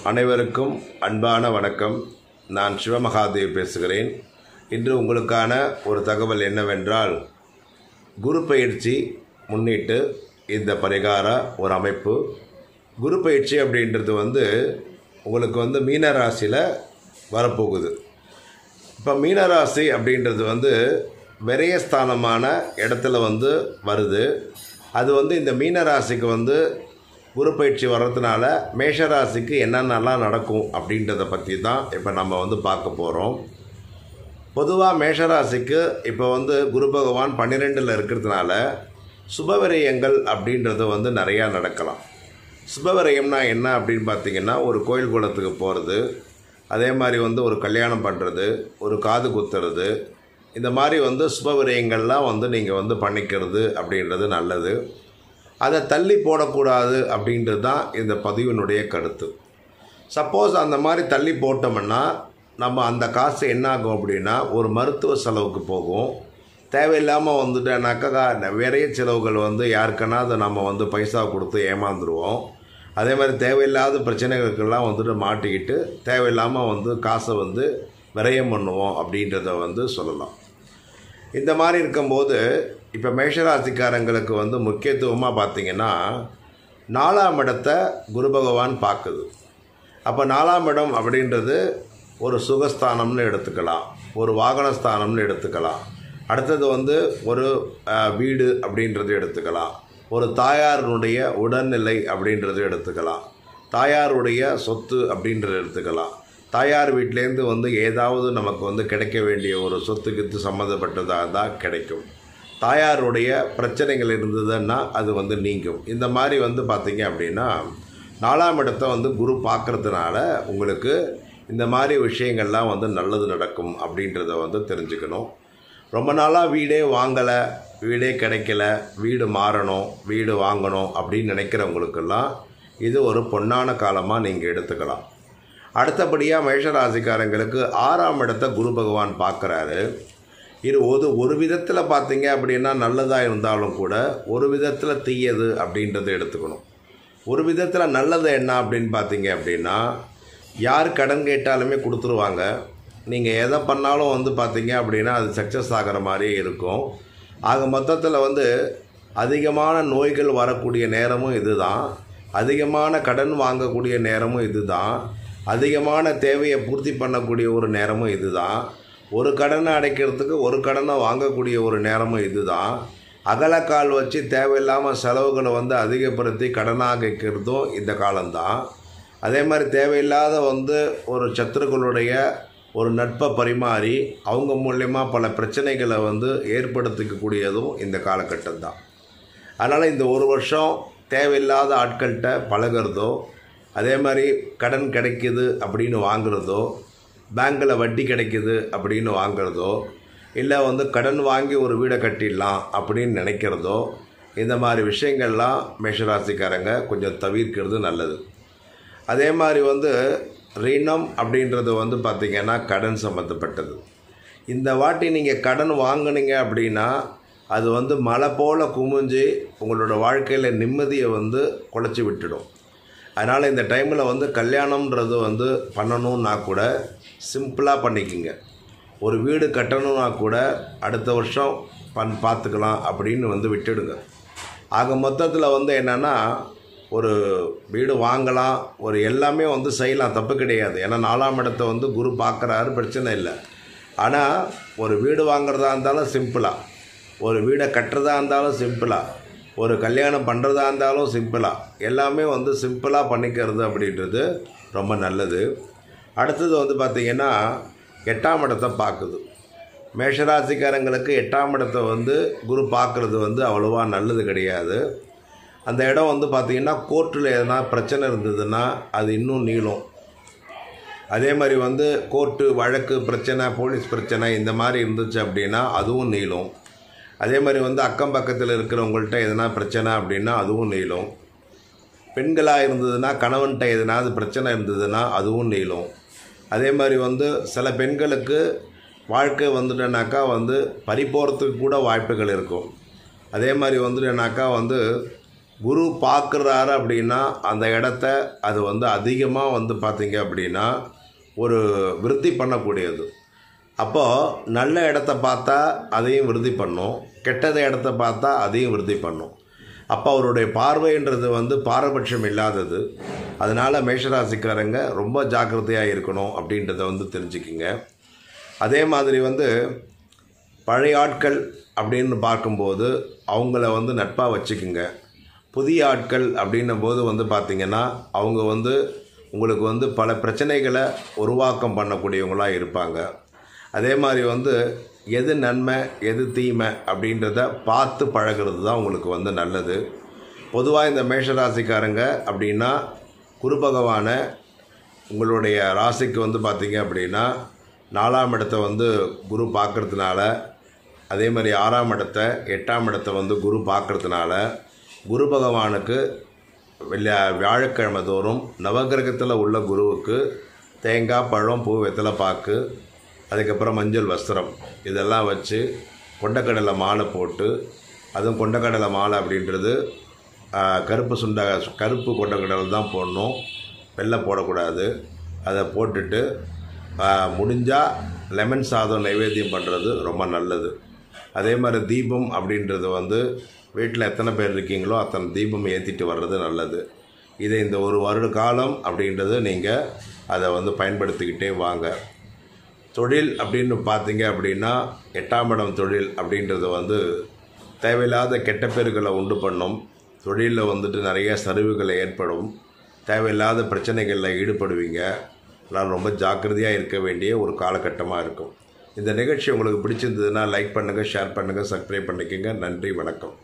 அனைவருக்கும் அன்பான வணக்கம் நான் சிவமகாதேவ் பேசுகிறேன் இன்று உங்களுக்கான ஒரு தகவல் என்னவென்றால் குரு பயிற்சி முன்னிட்டு இந்த பரிகார ஒரு அமைப்பு குரு பயிற்சி அப்படின்றது வந்து உங்களுக்கு வந்து மீன ராசியில் வரப்போகுது இப்போ மீனராசி அப்படின்றது வந்து விரயஸ்தானமான இடத்துல வந்து வருது அது வந்து இந்த மீனராசிக்கு வந்து குரு பயிற்சி வர்றதுனால மேஷராசிக்கு என்னென்னலாம் நடக்கும் அப்படின்றத பற்றி தான் இப்போ நம்ம வந்து பார்க்க போகிறோம் பொதுவாக மேஷராசிக்கு இப்போ வந்து குரு பகவான் பன்னிரெண்டில் இருக்கிறதுனால சுபவிரயங்கள் அப்படின்றது வந்து நிறையா நடக்கலாம் சுபவிரயம்னா என்ன அப்படின்னு பார்த்தீங்கன்னா ஒரு கோயில் குளத்துக்கு போகிறது அதே மாதிரி வந்து ஒரு கல்யாணம் பண்ணுறது ஒரு காது குத்துறது இந்த மாதிரி வந்து சுபவிரயங்கள்லாம் வந்து நீங்கள் வந்து பண்ணிக்கிறது அப்படின்றது நல்லது அதை தள்ளி போடக்கூடாது அப்படின்றது தான் இந்த பதிவினுடைய கருத்து சப்போஸ் அந்த மாதிரி தள்ளி போட்டோம்னா நம்ம அந்த காசு என்ன ஆகும் அப்படின்னா ஒரு மருத்துவ செலவுக்கு போகும் தேவையில்லாமல் வந்துட்டேனாக்கா நிறைய செலவுகள் வந்து யாருக்குன்னா அதை நம்ம வந்து பைசா கொடுத்து ஏமாந்துருவோம் அதே மாதிரி தேவையில்லாத பிரச்சனைகளுக்கெல்லாம் வந்துட்டு மாட்டிக்கிட்டு தேவையில்லாமல் வந்து காசை வந்து விரயம் பண்ணுவோம் அப்படின்றத வந்து சொல்லலாம் இந்த மாதிரி இருக்கும்போது இப்போ மேஷராசிக்காரங்களுக்கு வந்து முக்கியத்துவமாக பார்த்தீங்கன்னா நாலாம் இடத்தை குரு பகவான் பார்க்குது அப்போ நாலாம் இடம் அப்படின்றது ஒரு சுகஸ்தானம்னு எடுத்துக்கலாம் ஒரு வாகனஸ்தானம்னு எடுத்துக்கலாம் அடுத்தது வந்து ஒரு அஹ், வீடு அப்படின்றது எடுத்துக்கலாம் ஒரு தாயாரினுடைய உடல்நிலை அப்படின்றது எடுத்துக்கலாம் தாயாருடைய சொத்து அப்படின்றது எடுத்துக்கலாம் தாயார் வீட்டிலேருந்து வந்து ஏதாவது நமக்கு வந்து கிடைக்க வேண்டிய ஒரு சொத்து கித்து சம்மந்தப்பட்டதாக தான் கிடைக்கும் தாயாருடைய பிரச்சனைகள் இருந்ததுன்னா அது வந்து நீங்கும் இந்த மாதிரி வந்து பார்த்தீங்க அப்படின்னா நாலாம் இடத்தை வந்து குரு பார்க்கறதுனால உங்களுக்கு இந்த மாதிரி விஷயங்கள்லாம் வந்து நல்லது நடக்கும் அப்படின்றத வந்து தெரிஞ்சுக்கணும் ரொம்ப நாளாக வீடே வாங்கலை வீடே கிடைக்கல வீடு மாறணும் வீடு வாங்கணும் அப்படின்னு நினைக்கிறவங்களுக்கெல்லாம் இது ஒரு பொன்னான காலமாக நீங்கள் எடுத்துக்கலாம் அடுத்தபடியாக மேஷராசிக்காரங்களுக்கு ஆறாம் இடத்தை குரு பகவான் பார்க்குறாரு இது ஒரு ஒரு விதத்தில் பார்த்தீங்க அப்படின்னா நல்லதாக இருந்தாலும் கூட ஒரு விதத்தில் தீயது அப்படின்றத எடுத்துக்கணும் ஒரு விதத்தில் நல்லது என்ன அப்படின்னு பார்த்தீங்க அப்படின்னா யார் கடன் கேட்டாலுமே கொடுத்துருவாங்க நீங்கள் எதை பண்ணாலும் வந்து பார்த்தீங்க அப்படின்னா அது சக்ஸஸ் ஆகிற மாதிரியே இருக்கும் ஆக மொத்தத்தில் வந்து அதிகமான நோய்கள் வரக்கூடிய நேரமும் இதுதான் அதிகமான கடன் வாங்கக்கூடிய நேரமும் இதுதான் அதிகமான தேவையை பூர்த்தி பண்ணக்கூடிய ஒரு நேரமும் இதுதான் ஒரு கடனை அடைக்கிறதுக்கு ஒரு கடனை வாங்கக்கூடிய ஒரு நேரமும் இதுதான் அகலக்கால் வச்சு தேவையில்லாமல் செலவுகளை வந்து அதிகப்படுத்தி கடனாக வைக்கிறதும் இந்த காலம்தான் அதே மாதிரி தேவையில்லாத வந்து ஒரு சத்துருக்களுடைய ஒரு நட்பை பரிமாறி அவங்க மூலயமா பல பிரச்சனைகளை வந்து ஏற்படுத்திக்கக்கூடியதும் இந்த காலகட்டம் தான் அதனால் இந்த ஒரு வருஷம் தேவையில்லாத ஆட்கள்கிட்ட பழகிறதோ அதே மாதிரி கடன் கிடைக்குது அப்படின்னு வாங்குறதோ பேங்க்கில் வட்டி கிடைக்குது அப்படின்னு வாங்குறதோ இல்லை வந்து கடன் வாங்கி ஒரு வீடை கட்டிடலாம் அப்படின்னு நினைக்கிறதோ இந்த மாதிரி விஷயங்கள்லாம் மேஷராசிக்காரங்க கொஞ்சம் தவிர்க்கிறது நல்லது அதே மாதிரி வந்து ரிணம் அப்படின்றது வந்து பார்த்திங்கன்னா கடன் சம்மந்தப்பட்டது இந்த வாட்டி நீங்கள் கடன் வாங்குனீங்க அப்படின்னா அது வந்து மழை போல் குமிஞ்சு உங்களோட வாழ்க்கையில் நிம்மதியை வந்து குலைச்சி விட்டுடும் அதனால் இந்த டைமில் வந்து கல்யாணம்ன்றது வந்து பண்ணணுன்னா கூட சிம்பிளாக பண்ணிக்கோங்க ஒரு வீடு கட்டணும்னா கூட அடுத்த வருஷம் பண் பார்த்துக்கலாம் அப்படின்னு வந்து விட்டுடுங்க ஆக மொத்தத்தில் வந்து என்னென்னா ஒரு வீடு வாங்கலாம் ஒரு எல்லாமே வந்து செய்யலாம் தப்பு கிடையாது ஏன்னா நாலாம் இடத்தை வந்து குரு பார்க்குறாரு பிரச்சனை இல்லை ஆனால் ஒரு வீடு வாங்குறதா இருந்தாலும் சிம்பிளாக ஒரு வீடை கட்டுறதா இருந்தாலும் சிம்பிளாக ஒரு கல்யாணம் பண்ணுறதா இருந்தாலும் சிம்பிளாக எல்லாமே வந்து சிம்பிளாக பண்ணிக்கிறது அப்படின்றது ரொம்ப நல்லது அடுத்தது வந்து பார்த்திங்கன்னா எட்டாம் இடத்தை பார்க்குது மேஷராசிக்காரங்களுக்கு எட்டாம் இடத்தை வந்து குரு பார்க்குறது வந்து அவ்வளோவா நல்லது கிடையாது அந்த இடம் வந்து பார்த்திங்கன்னா கோர்ட்டில் எதனா பிரச்சனை இருந்ததுன்னா அது இன்னும் நீளும் அதே மாதிரி வந்து கோர்ட்டு வழக்கு பிரச்சனை போலீஸ் பிரச்சனை இந்த மாதிரி இருந்துச்சு அப்படின்னா அதுவும் நீளும் அதே மாதிரி வந்து அக்கம் பக்கத்தில் இருக்கிறவங்கள்ட்ட எதனா பிரச்சனை அப்படின்னா அதுவும் நீளும் பெண்களாக இருந்ததுன்னா கணவன்கிட்ட எதனாவது பிரச்சனை இருந்ததுன்னா அதுவும் நீளும் அதே மாதிரி வந்து சில பெண்களுக்கு வாழ்க்கை வந்துட்டேனாக்கா வந்து பறி போகிறதுக்கு கூட வாய்ப்புகள் இருக்கும் அதே மாதிரி வந்துட்டேனாக்கா வந்து குரு பார்க்குறாரு அப்படின்னா அந்த இடத்த அது வந்து அதிகமாக வந்து பார்த்தீங்க அப்படின்னா ஒரு விருத்தி பண்ணக்கூடியது அப்போது நல்ல இடத்த பார்த்தா அதையும் விருத்தி பண்ணும் கெட்டத இடத்த பார்த்தா அதையும் விருத்தி பண்ணும் அப்போ அவருடைய பார்வைன்றது வந்து பாரபட்சம் இல்லாதது அதனால் மேஷராசிக்காரங்க ரொம்ப ஜாக்கிரதையாக இருக்கணும் அப்படின்றத வந்து தெரிஞ்சுக்கிங்க அதே மாதிரி வந்து பழைய ஆட்கள் அப்படின்னு பார்க்கும்போது அவங்கள வந்து நட்பாக வச்சுக்குங்க புதிய ஆட்கள் அப்படின்னும் போது வந்து பார்த்திங்கன்னா அவங்க வந்து உங்களுக்கு வந்து பல பிரச்சனைகளை உருவாக்கம் பண்ணக்கூடியவங்களாக இருப்பாங்க அதே மாதிரி வந்து எது நன்மை எது தீமை அப்படின்றத பார்த்து பழகிறது தான் உங்களுக்கு வந்து நல்லது பொதுவாக இந்த மேஷராசிக்காரங்க அப்படின்னா குரு பகவானை உங்களுடைய ராசிக்கு வந்து பார்த்தீங்க அப்படின்னா நாலாம் இடத்த வந்து குரு பார்க்கறதுனால அதே மாதிரி ஆறாம் இடத்த எட்டாம் இடத்த வந்து குரு பார்க்கறதுனால குரு பகவானுக்கு வெள்ளி வியாழக்கிழமை தோறும் நவகிரகத்தில் உள்ள குருவுக்கு தேங்காய் பழம் பூ வெத்தலை பாக்கு அதுக்கப்புறம் மஞ்சள் வஸ்திரம் இதெல்லாம் வச்சு கொண்டக்கடலை மாலை போட்டு அதுவும் கொண்டக்கடலை மாலை அப்படின்றது ஆ, கருப்பு சுண்ட கருப்பு கொண்டக்கடலை தான் போடணும் வெள்ளை போடக்கூடாது அதை போட்டுட்டு முடிஞ்சால் லெமன் சாதம் நைவேத்தியம் பண்ணுறது ரொம்ப நல்லது அதே மாதிரி தீபம் அப்படின்றது வந்து வீட்டில் எத்தனை பேர் இருக்கீங்களோ அத்தனை தீபம் ஏற்றிட்டு வர்றது நல்லது இதை இந்த ஒரு வருட காலம் அப்படின்றது நீங்கள் அதை வந்து பயன்படுத்திக்கிட்டே வாங்க தொழில் அப்படின்னு பார்த்தீங்க அப்படின்னா எட்டாம் இடம் தொழில் அப்படின்றது வந்து தேவையில்லாத கெட்ட பேர்களை உண்டு பண்ணும் தொழிலில் வந்துட்டு நிறைய சரிவுகள் ஏற்படும் தேவையில்லாத பிரச்சனைகளில் ஈடுபடுவீங்க அதனால் ரொம்ப ஜாக்கிரதையாக இருக்க வேண்டிய ஒரு காலகட்டமாக இருக்கும் இந்த நிகழ்ச்சி உங்களுக்கு பிடிச்சிருந்ததுன்னா லைக் பண்ணுங்கள் ஷேர் பண்ணுங்கள் சப்ஸ்கிரைப் பண்ணிக்கோங்க நன்றி வணக்கம்